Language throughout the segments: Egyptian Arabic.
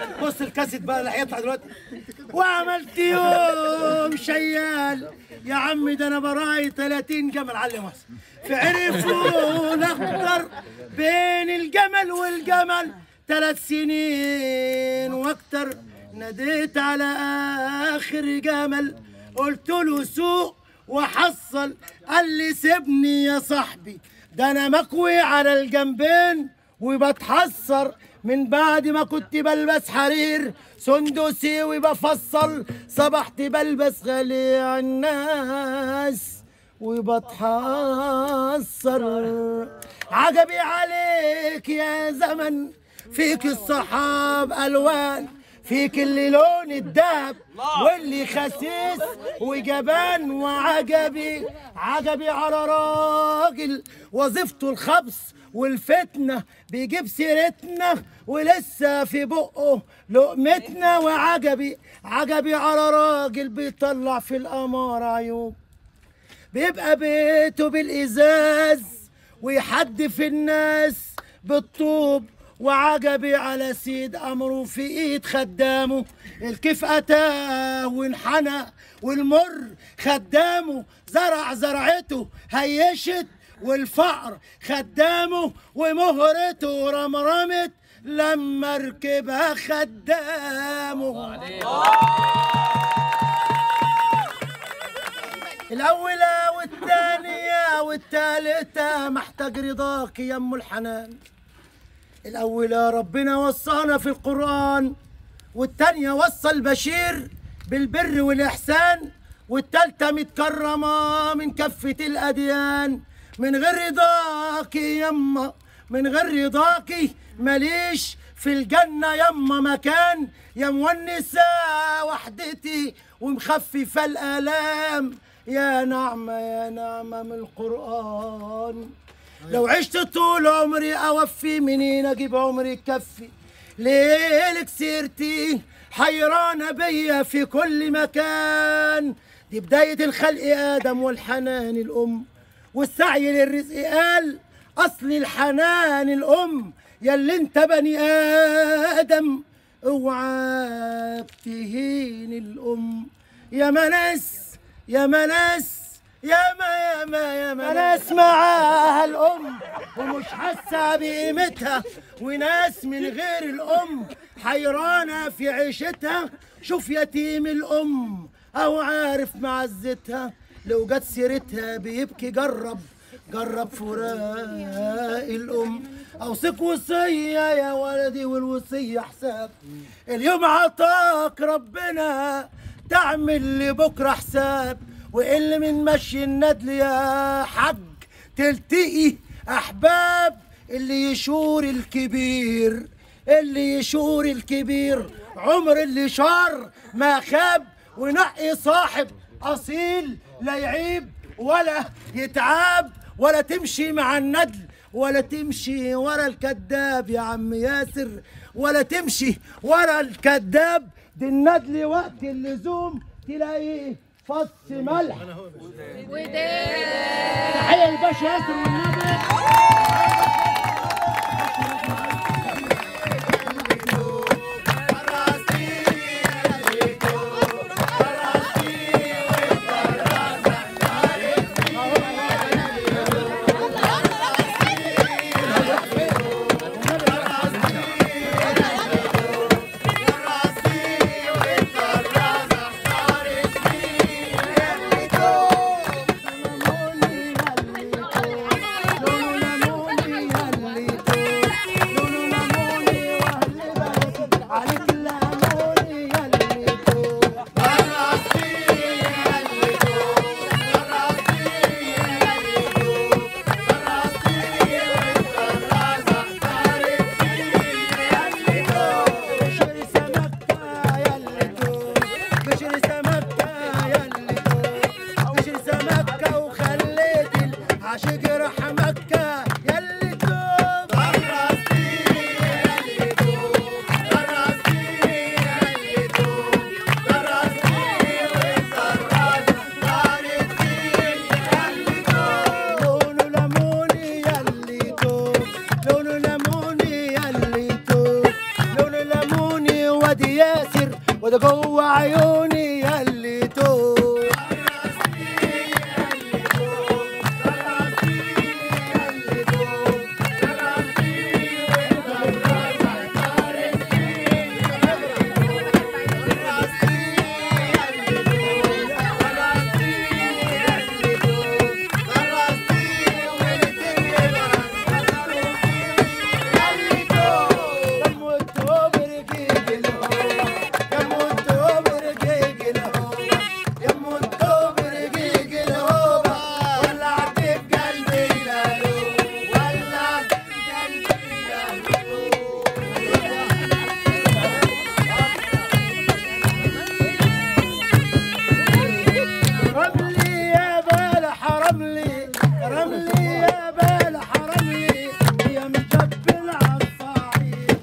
بص الكاسيت بقى اللي هيطلع دلوقتي وعملت يوم شيال يا عمي ده انا براعي 30 جمل علي مصر فعرفوا الاخضر بين الجمل والجمل ثلاث سنين واكتر ناديت على اخر جمل قلت له سوق وحصل قال لي سيبني يا صاحبي ده انا مكوي على الجنبين وبتحسر من بعد ما كنت بلبس حرير سندسي وبفصل صبحت بلبس غالي على الناس وبتحسر عجبي عليك يا زمن فيك الصحاب الوان فيك اللي لون الدهب واللي خسيس وجبان وعجبي عجبي على راجل وظيفته الخبص والفتنة بيجيب سيرتنا ولسه في بقه لقمتنا وعجبي عجبي على راجل بيطلع في القمر عيوب بيبقى بيته بالإزاز ويحدف الناس بالطوب وعجبي على سيد أمره في إيد خدامه الكيف أتاه وانحنى والمر خدامه زرع زرعته هيشت والفقر خدامه ومهرته رمرمت لما ركبها خدامه الأولى والثانية والثالثة محتاج رضاك يا أم الحنان الأولى ربنا وصانا في القرآن والتانية وصى البشير بالبر والإحسان والتالتة متكرمة من كفة الأديان من غير رضاك يما من غير رضاك ماليش في الجنة يما مكان يا مونسة وحدتي ومخففة الآلام يا نعمة يا نعمة من القرآن لو عشت طول عمري أوفي منين أجيب عمري يكفي ليلك سيرتي حيرانة بيا في كل مكان دي بداية الخلق آدم والحنان الأم والسعي للرزق قال أصل الحنان الأم ياللي انت بني آدم اوعاك تهين الأم يا مناس يا مناس يا ما يا ما يا ما ناس معاها الأم ومش حاسة بقيمتها وناس من غير الأم حيرانة في عيشتها شوف يتيم الأم أو عارف معزتها لو جت سيرتها بيبكي جرب جرب فراق الأم أوصيك وصية يا ولدي والوصية حساب اليوم عطاك ربنا تعمل لبكرة حساب واللي من مشي الندل يا حج تلتقي أحباب اللي يشور الكبير اللي يشور الكبير عمر اللي شار ما خاب ونقي صاحب أصيل لا يعيب ولا يتعاب ولا تمشي مع الندل ولا تمشي ورا الكذاب يا عم ياسر ولا تمشي ورا الكذاب دي الندل وقت اللزوم تلاقيه فص ملح تحية للباشا ياسر والنبي لونو ليموني ولدي ياسر وده جوه عيوني ياللي توب رملي يا بالح رملي رملي يا بالح رملي يا مجبل عالصعيد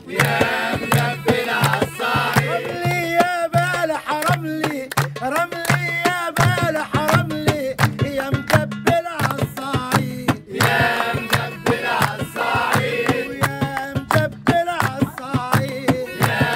رملي يا بالح رملي رملي يا بالح رملي يا مجبل عالصعيد يا مجبل عالصعيد ويا مجبل عالصعيد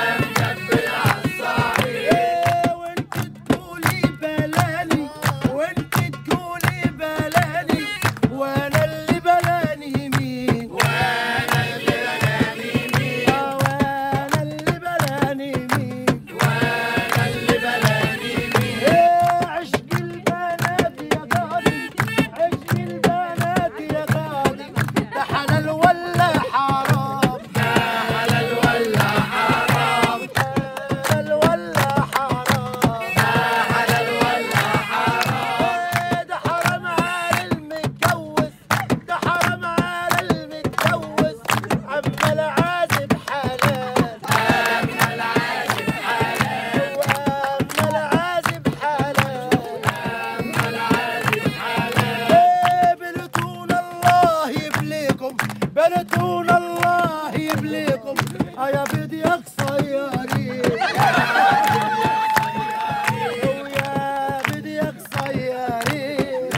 إيه وانت تقولي بلاني وانت تقولي بلاني وانا اللي بلاني مين وانا اللي بلاني مين وانا اللي بلاني مين وانا اللي بلاني مين ايه عشق البنات يا قاضي عشق البنات يا قاضي ده حلال ولا حرام حلال ولا حرام حلال ولا حرام حلال ولا حرام ده حرام على المتجوز ده حرام على المتجوز عم العازب حلال عم العازب حلال وعم العازب حلال عم العازب حلال بلتون الله يبليكم بلتون الله يبليكم يا بدي اقصى يا ريت ويا بدي اقصى يا ريت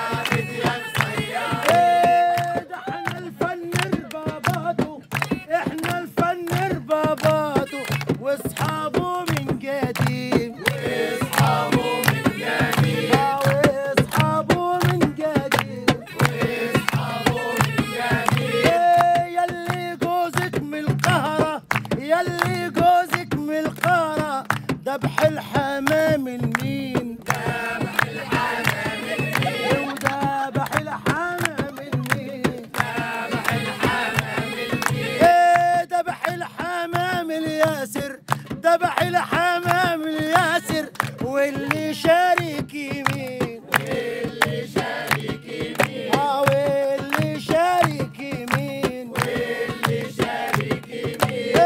إيه ده احنا الفن رباباته احنا الفن رباباته واصحابه من قديم واصحابه من قديم واصحابه من قديم واصحابه من قديم يلي جوزك من القهرة يلي جوزك من القهرة ذبح الحمام المين ذبح الحمام المين وذبح الحمام المين ايه ذبح الحمام الياسر ذبح الحمام الياسر واللي شارك يمين واللي شارك يمين اه واللي شارك يمين واللي شارك يمين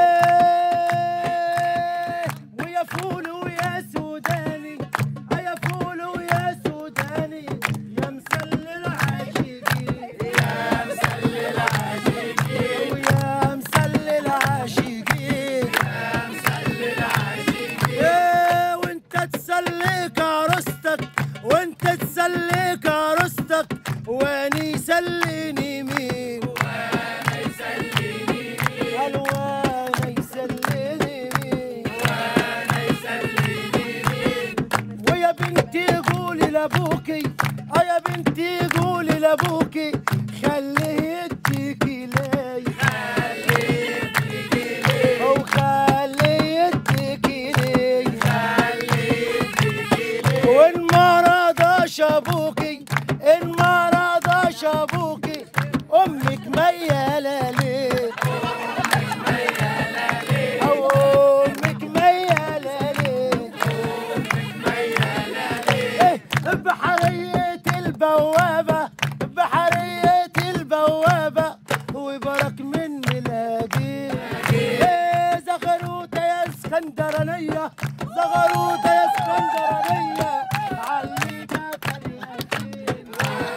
ايه ويا فول ويا سوداني آه يا فول ويا سوداني يا مسلل عاشقين يا مسلل عاشقين ويا مسلل عاشقين يا مسلل عاشقين ايه وانت تسلك عروستك وانت تسلك عروستك واني يسليني مين وانا يسليني مين قال وانا يسليني مين وانا يسليني مين ويا بنتي قولي لابوكي اه يا بنتي قولي لابوكي خليه يديكي لي خليه يديكي لي او خليه يديكي لي خليه يديكي لي وان ما رضاش ابوكي ان ما رضاش ابوكي امك مياله ليه أو أمك ميالة ليه إيه بحرية البوابة بحرية البوابة وبرك من الهدي إيه زغروتة يا اسكندرانية زغروتة يا اسكندرانية علقت الياسين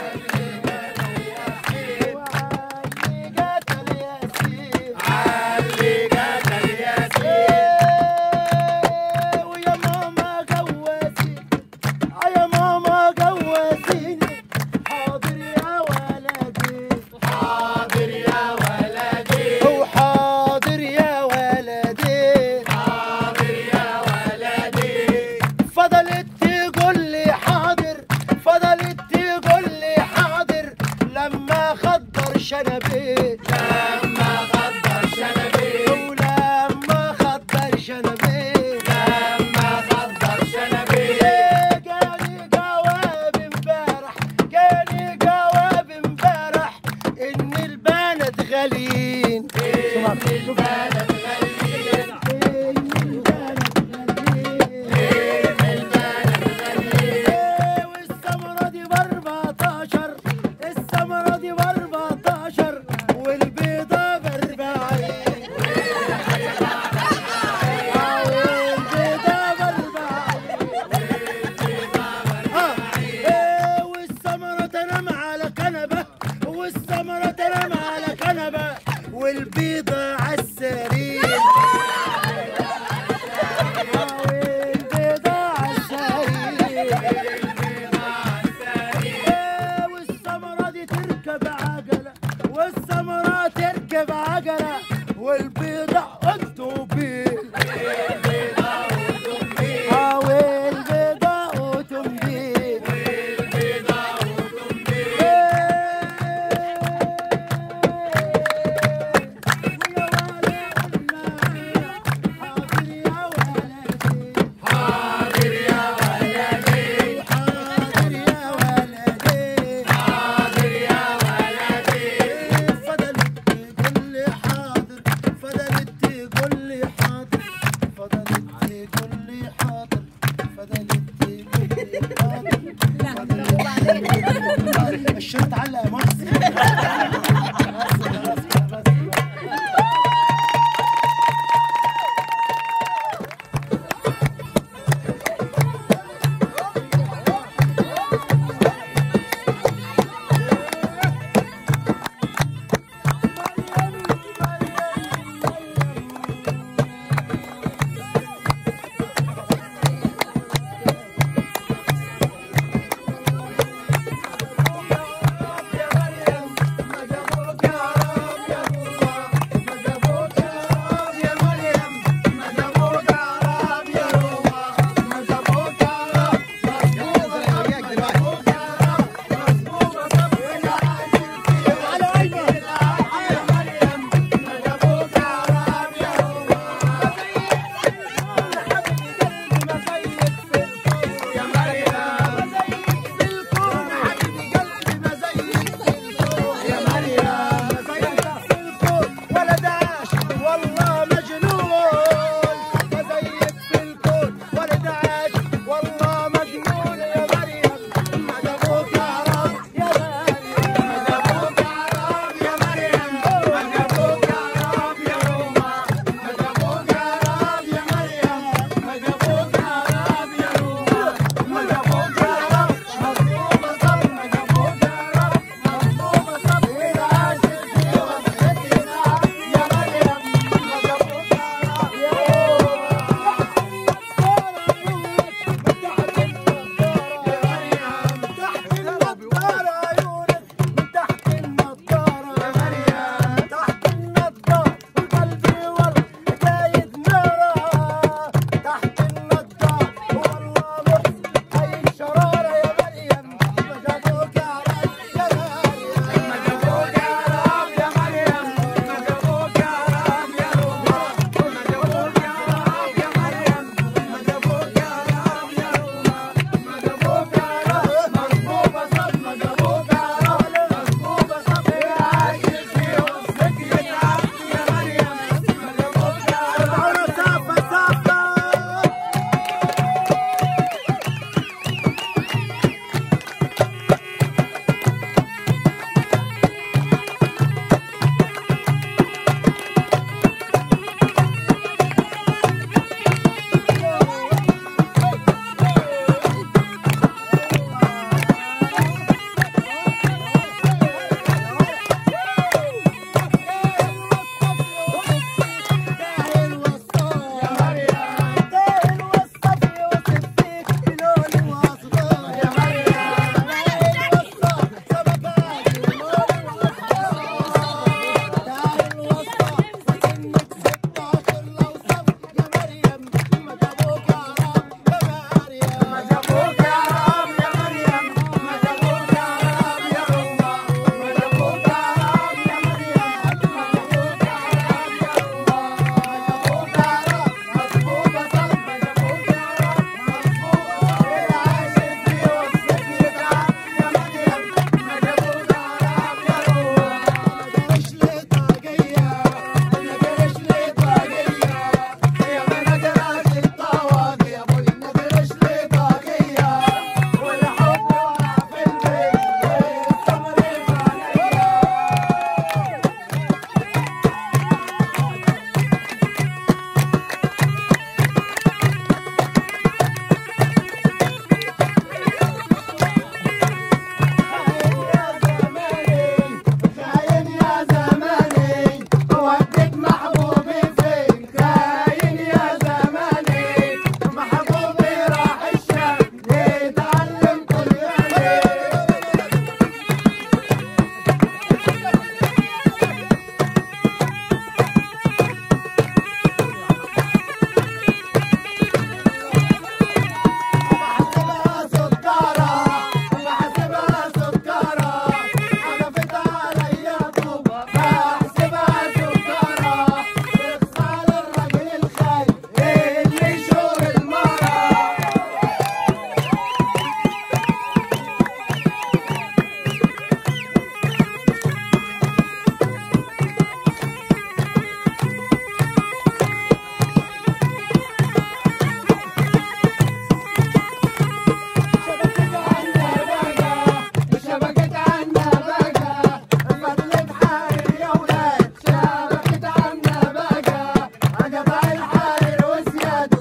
وعلقت الياسين إيه ويا ماما جوازي يا ماما جوازيني حاضر يا ولدي حاضر يا ولدي وحاضر يا ولدي حاضر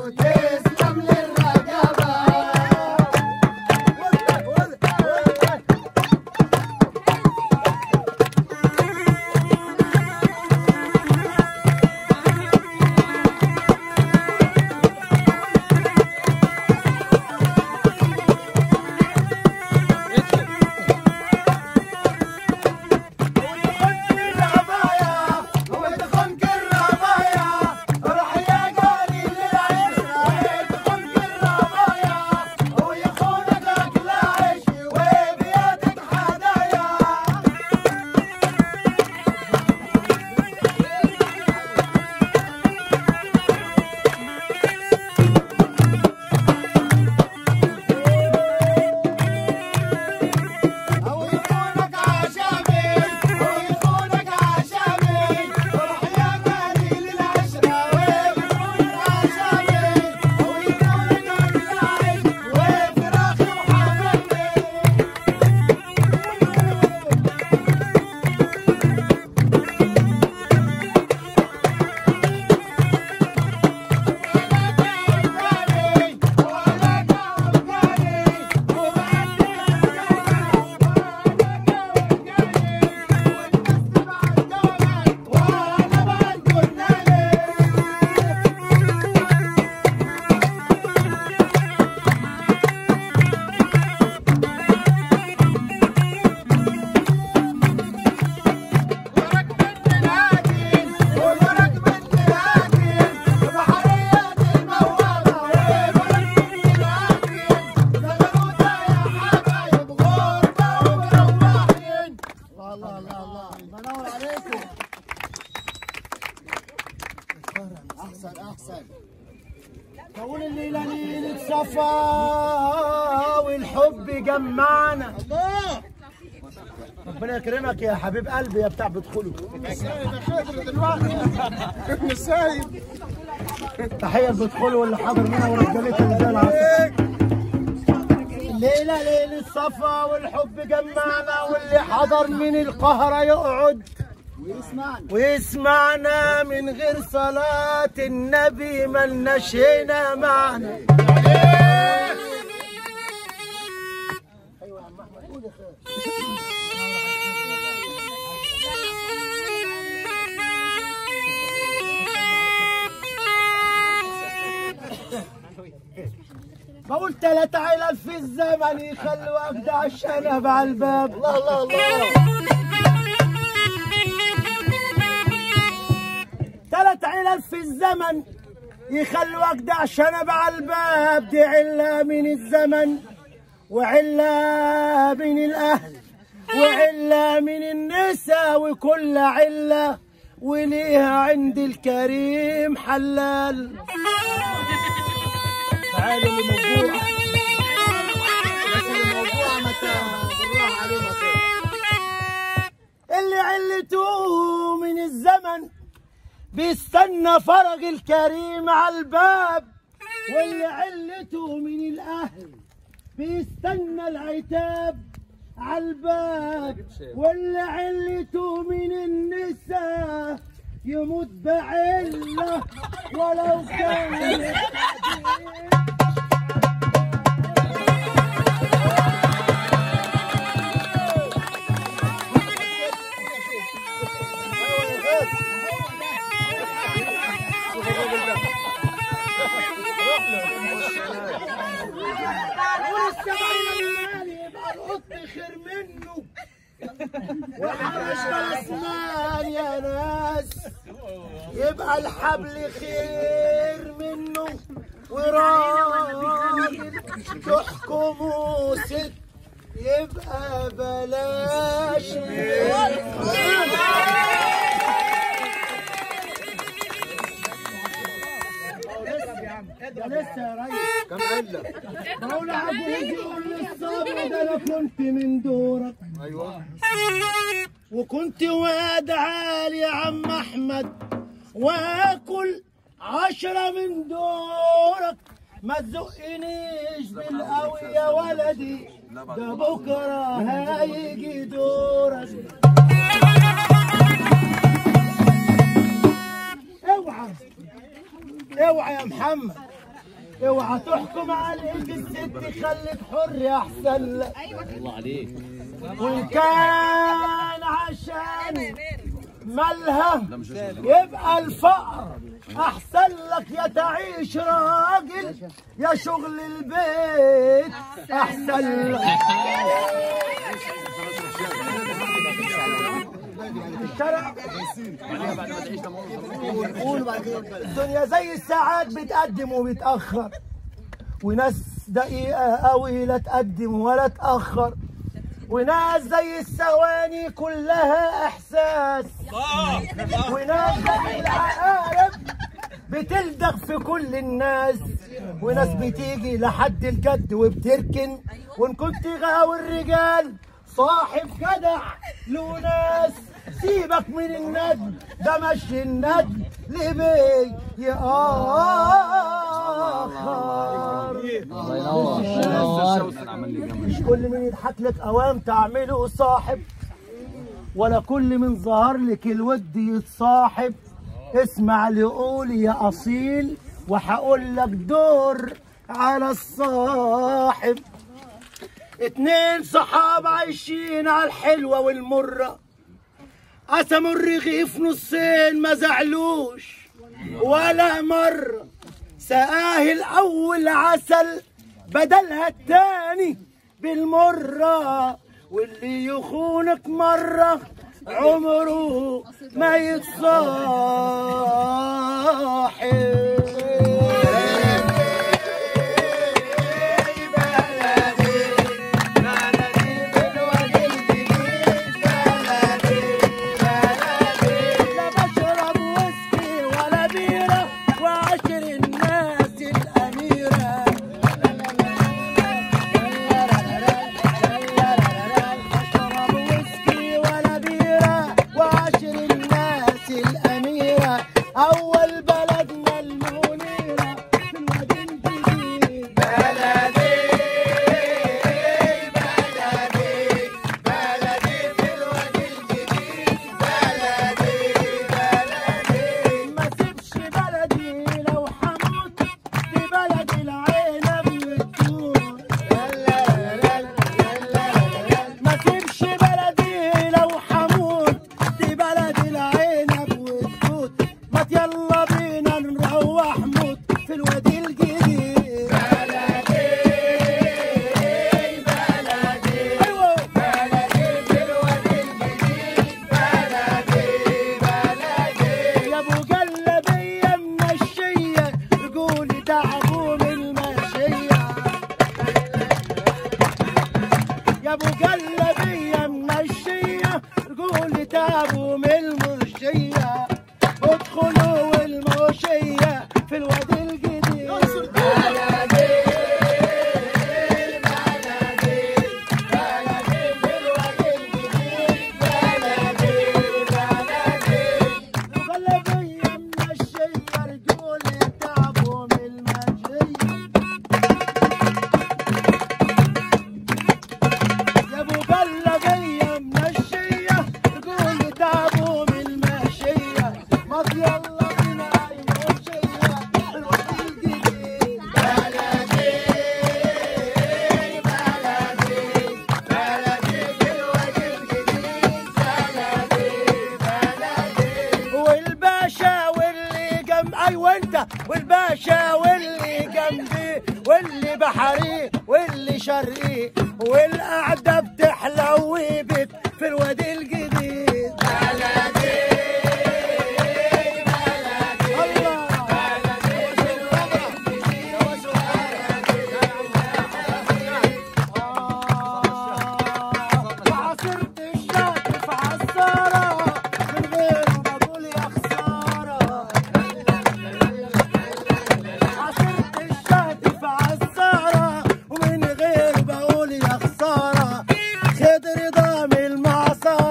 وتسلم للرقبة أو يكونك عشمي أو يكونك عشمي روح يا قليل العشرة ويكونك عشمي أو يكونك عشمي وفراخي وحمامي الله الله الله الله منور عليكم احسن احسن طول الليلة ليلة صفا والحب جمعنا الله ربنا يكرمك يا حبيب قلبي يا بتاع بدخله ابن السايب تحية لبدخله واللي حاضر منها ورجالتها اللي زي العسل الليلة ليلة صفا والحب جمعنا واللي حضر من القهرة يقعد ويسمعنا ويسمعنا من غير صلاة النبي ملناش هنا معنا ايوه يا عم احمد قول يا خير بقول تلات علل في الزمن يخلوا اجدع الشنب على الباب الله الله الله تلات علل في الزمن يخلوا اجدع شنب على الباب دي علة من الزمن وعلة من الاهل وعلة من النساء وكل علة وليها عند الكريم حلال تعالوا اللي موجوع الناس اللي موجوعة ما بالراحة عليهم اللي علته من الزمن بيستنى فرج الكريم على الباب واللي علته من الاهل بيستنى العتاب على الباب واللي علته من النساء يموت بعله ولو كان يبقى القط خير منه وحرش الاسنان يا ناس يبقى الحبل خير منه وراجل تحكمه ست يبقى بلاش منه ده لسه يا ريس كم علة؟ مولا عجوز يقول للصبر ده انا كنت من دورك ايوه وكنت واد عالي يا عم احمد واكل عشرة من دورك ما تزقنيش بالقوي يا ولدي ده بكره هيجي دورك اوعى اوعى يا محمد اوعى تحكم عليك الست خليك حر احسن لك الله عليك وان كان عشان مالها يبقى الفقر احسن لك يا تعيش راجل يا شغل البيت احسن لك الشرع الدنيا زي الساعات بتقدم وبتأخر وناس دقيقة قوي لا تقدم ولا تأخر وناس زي الثواني كلها إحساس وناس زي العقارب بتلدغ في كل الناس وناس بتيجي لحد الجد وبتركن وان كنت غاوي الرجال صاحب جدع له ناس سيبك من الندم ده مشي الندم لبي يأخر الله ينور مش كل من يضحك لك اوام تعمله صاحب ولا كل من ظهر لك الود يتصاحب اسمع لقولي يا اصيل وهقول لك دور على الصاحب اتنين صحاب عايشين على الحلوة والمرة قسموا الرغيف نصين ما زعلوش ولا مرة سقاه الأول عسل بدلها التاني بالمرة واللي يخونك مرة عمره ما يتصاحب لا بشرب ويسكي ولا بيرة وعشر الناس الأميرة بشرب ويسكي ولا بيرة وعشر الناس الأميرة أول بلدنا المنيرة في الوادي الجديد ما سيبش بلدي لو حموت في بلدي العنب والتوت ما سيبش بلدي لو حموت في بلدي العنب والتوت ما يلا بينا نروح موت في الوادي الجديد أيوة. يا ابو جلبيه ممشيه رجولي تعبوا من المشيه يا ابو جلبيه ممشيه رجولي تعبوا من المشيه ادخلوا والمشيه في الوادي الجديد جلبيه ممشيه رجولي تعبوا من المشيه يا ابو بلدية ممشية تقول تعبوا من المشية ما يلا بينا المشية الوقت الجديد والباشا واللي جنب ايوه انت والباشا واللي جنبي واللي بحري واللي شرقي والقعده بتحلو بك في الوادي الجديد وعصرت الشاطئ في عصارة من غيره بقول يا خسارة عصرت الشهد في عصارة ومن غيره بقول يا خسارة خد رضا من المعصرة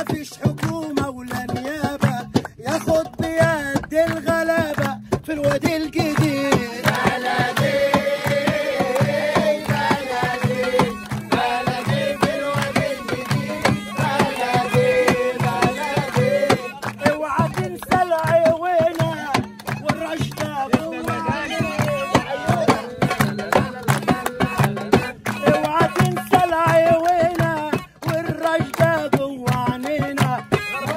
ما فيش حكومة ولا نيابة ياخد بيد الغلابة في الوادي الجديد اوعى تنسى العيوانة والرشدة جوه اوعى تنسى العيوانة والرشدة جوه عينينا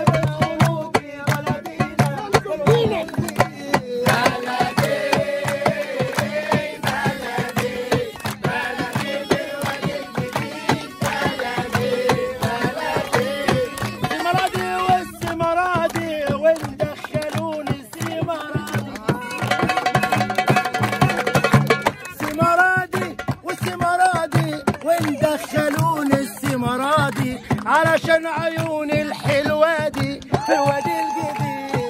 السمرادي والسمرادي وين دخلوني السمرادي سمرادي والسمرادي وين دخلوني السمرادي علشان عيوني الحلوة دي في الوادي الجديد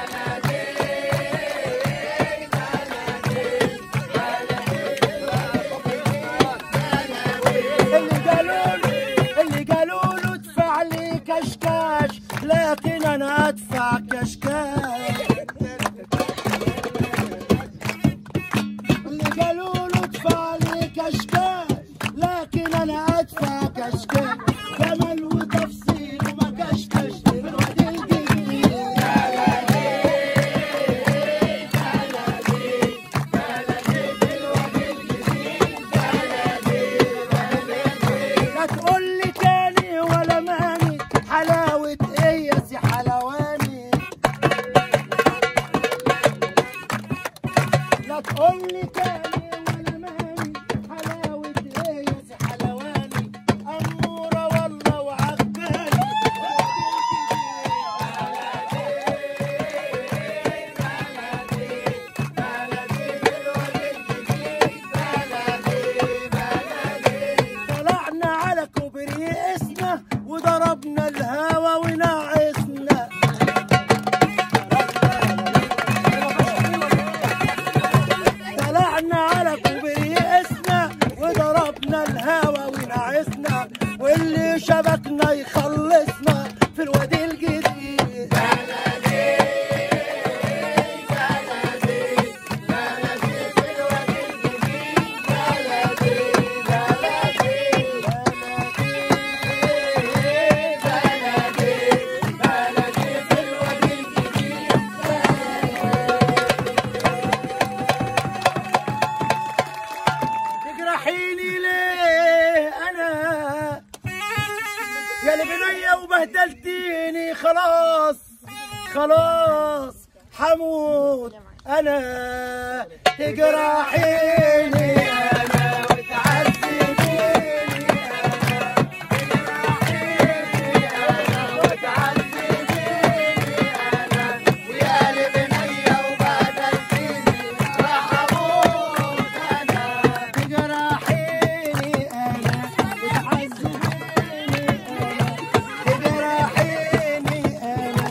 اللي قالوا له اللي قالوا له ادفع لي كشكاش لكن انا ادفع كشكاش اللي قالوا له ادفع لي كشكاش لكن انا ادفع كشكاش كمال وتفصيل وما كشكش في الوادي الجديد لا تقول لي تاني ولا ماني حلاوة ايه يا سي حلواني لا تقول لي تاني ولا ماني حلاوة ايه يا سي حلواني أمورة والله وعجباني طلعنا على كوبري اسنا وضربنا الهوا ونعسنا طلعنا على كوبري اسنا وضربنا الهوا ونعسنا واللي شبكنا يخلصنا في الوادي الجديد تجرحيني ليه انا يا لبنية وبهدلتيني خلاص خلاص حموت انا تجرحيني انا وتعذبيني انا تجرحيني انا وتعذبيني انا ويا لبنية وبهدلتيني راح اموت انا تجرحيني انا وتعذبيني انا تجرحيني انا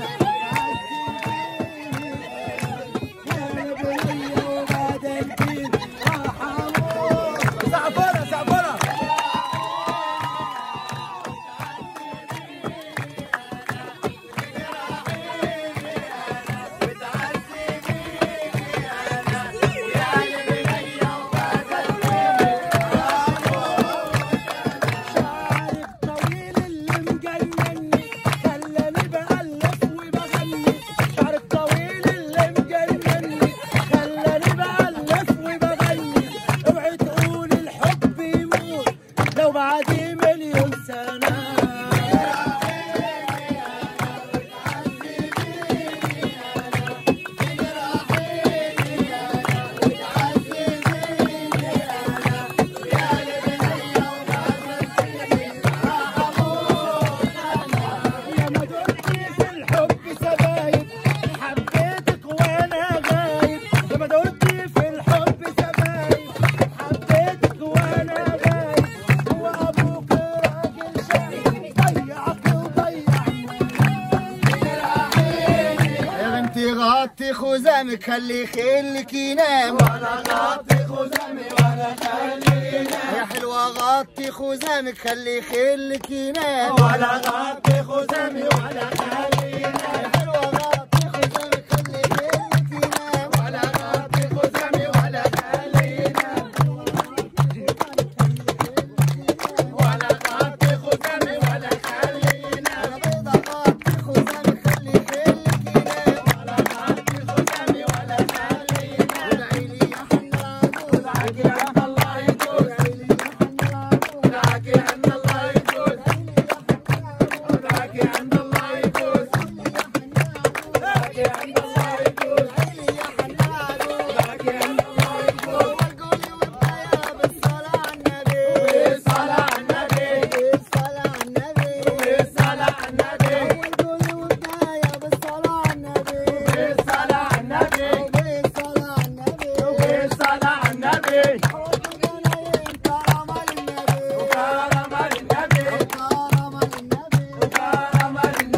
زعفرة زعفرة شعرك طويل اللي مجنني خلاني بألف وبغني شعرك طويل اللي مجنني خلاني بألف وبغني اوعي تقول الحب يموت لو بعد مليون سنة لما دقتي في الحب سبايب حبيتك وانا غايب لما دقتي في الحب سبايب حبيتك وانا غايب هو ابوك راجل شقي ضيعك وضيعني يا بنتي غطي خزامك خلي خيلك ينام وانا غطي خزامي وانا خلي يا حلوة غطي خزامك خلي خيلك ينام وانا غطي خزامي باقي عند الله يفوز باقي عند الله يفوز باقي عند الله يفوز بالصلاة على النبي بالصلاة على النبي بالصلاة على النبي بالصلاة على النبي بالصلاة على النبي بالصلاة على النبي وكرم النبي وكرم النبي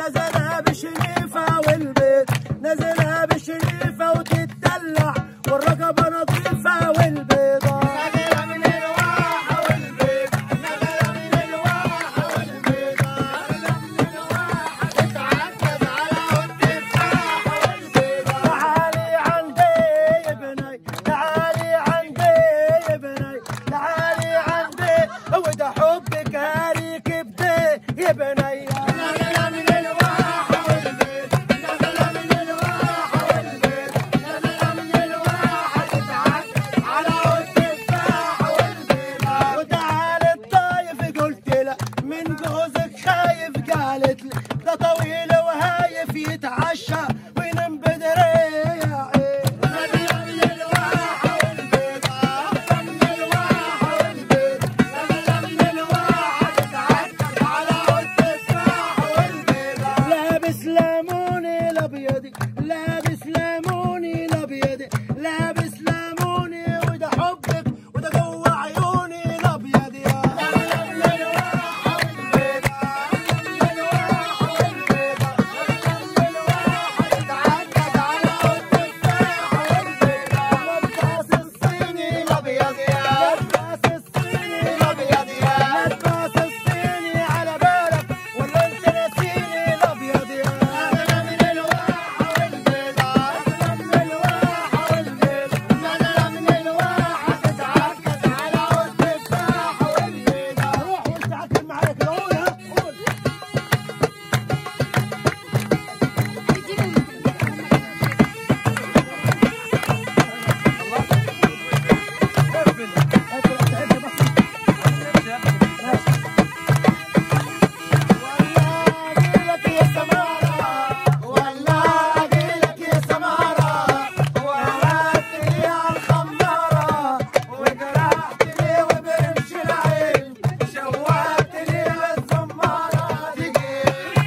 نزلها بشريفة والبيت نزلها بشريفة وتتدلع والرقبة نظيفة والبيضة نزل من الواحة والبيضة نزل من الواحة والبيضة نزل من الواحة تتعكز على التفاحة والبيضة تعالي عندي يا بني تعالي عندي يا بني تعالي عندي وده حبك هاريك بدي يا بني نزل من الواحة والبيضة نزل من الواحة والبيضة نزل من الواحة تتعكز على التفاحة والبيضة وتعالي الطايف قلت له من جوزك خايف قالت لي ده طويل وهايف يتعشى وينام بدري يا عين نزل من الواحة والبيضة نزل من الواحة والبيضة نزل من الواحة تتعكز على التفاحة والبيضة لابس ليموني الابيض لابس ليموني الابيض لابس ليموني وده حبك وده جوه عيوني الابيض يا نزل من الواحة والبيضة نزل من الواحة والبيضة نزل من الواحة تتعكز على التفاحة والبيضة لباس الصيني الأبيض يا لباس الصيني الأبيض يا لباس الصيني على بالك ولا انت ناسيني الابيض يا نزل من الواحة والبيضة نزل من الواحة والبيضة نزل من الواحة تتعكز على التفاحة والبيضة روح وانت حكم معايا كده قول ها قول أجيلك يا سمارة والله أجيلك يا سمارة وقعدتني على الخمارة وجرحتني وبرمش العين شوقتني للزمارة تجي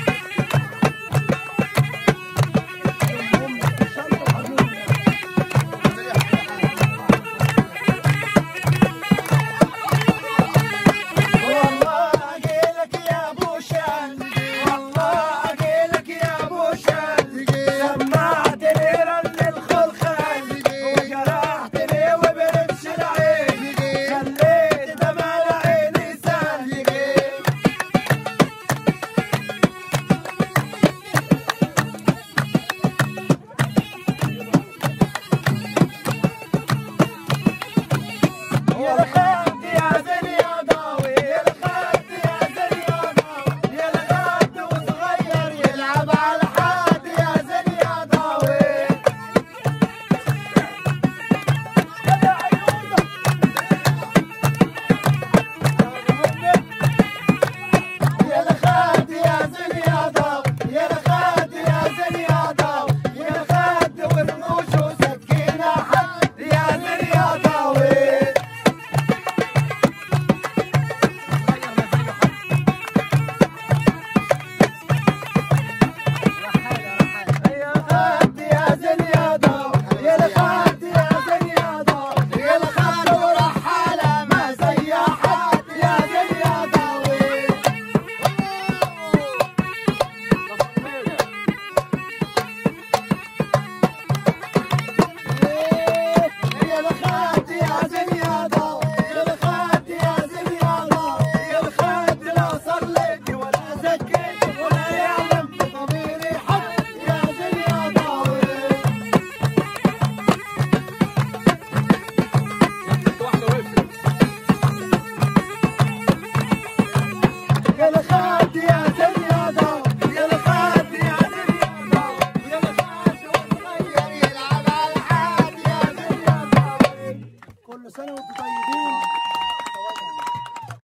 والله أجيلك يا أبو شان والله أجيلك يا أبو شان سمعتني رن الخلخال وجرحتني وبرمش العين خليت دمع العين سال يا الخد يا زين يا ضاوي يا الخد يا زين يا ضاوي يا الخد وصغير يلعب على الحاد يا زين يا ضاوي يا عيونك يا الخد يا زين يا ضاوي يا الخد يا زين يا ضاوي يا الخد ورموش وسكينة حد يا زين يا ضاوي يا خد يا زين يا ضو يا الخد يا زين يا ضو يا الخد ورحالة ما زي حد يا زين يا ضوي يا الخد يا زين يا ضو يا الخد يا زين يا ضو يا الخد لا صار لك ولا زكيت ولا يعلم بضميري حد يا زين يا ضوي يا الخد يا زين يا ضو يا الخد يا زين يا ضو يا الخد وصغير يلعب على الحاد يا زين يا ضوي كل سنه وانت